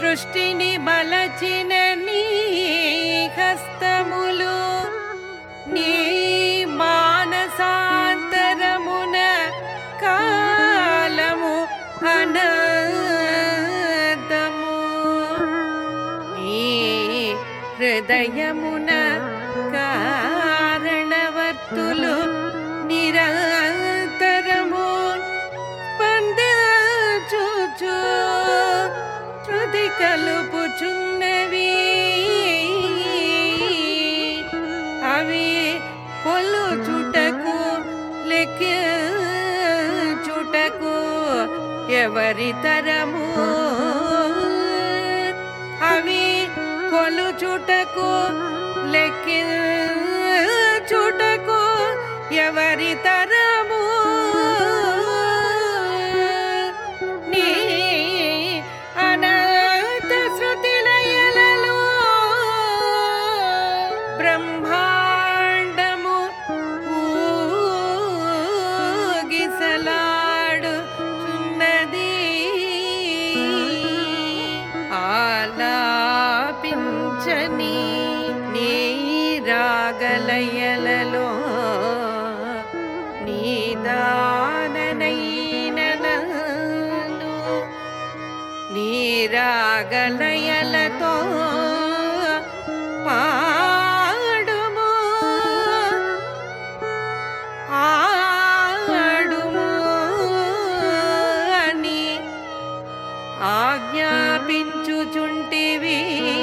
సృష్టిని మలచిన నీ హస్తములు నీ మానసాంతరమున కాలము అనదము నీ హృదయమున కారణవర్తులు నిరంతరము స్పందచూచు శృతి కలుపుచున్నవి అవి పొల్లు చుటకు లెక్క చుటకు ఎవరి తరము అవి కొలు చుటకు లెక్క చుటకు ఎవరి తరము నీ అనంత శృతి లయలలో బ్రహ్మాండము ఊగిసలాడు చున్నది ఆలాపించని నీ రాగలయలలో నీదాననైన నన్ను నీ రాగలయలతో పాడుము ఆడుము అని ఆజ్ఞాపించుచుంటివి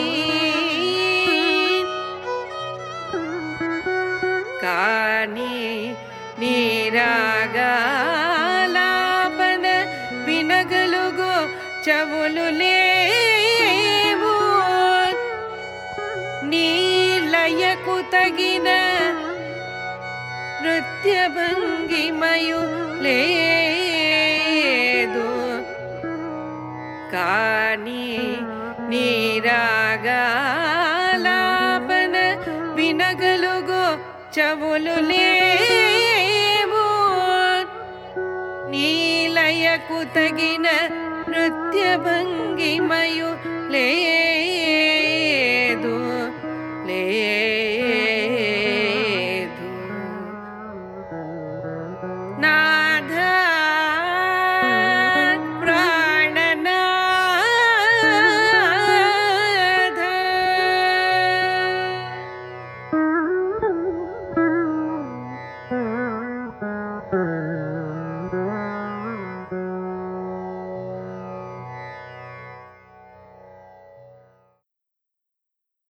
కానీ నీరాగాలాపన వినగలుగు చెవులు లేవు నీలయకు తగిన నృత్య భంగిమయు లేదు కానీ నీరాగాలాపన వినగలుగు చెవులు లేవు నీలయకు తగిన నృత్య భంగిమయు లేదు లేదు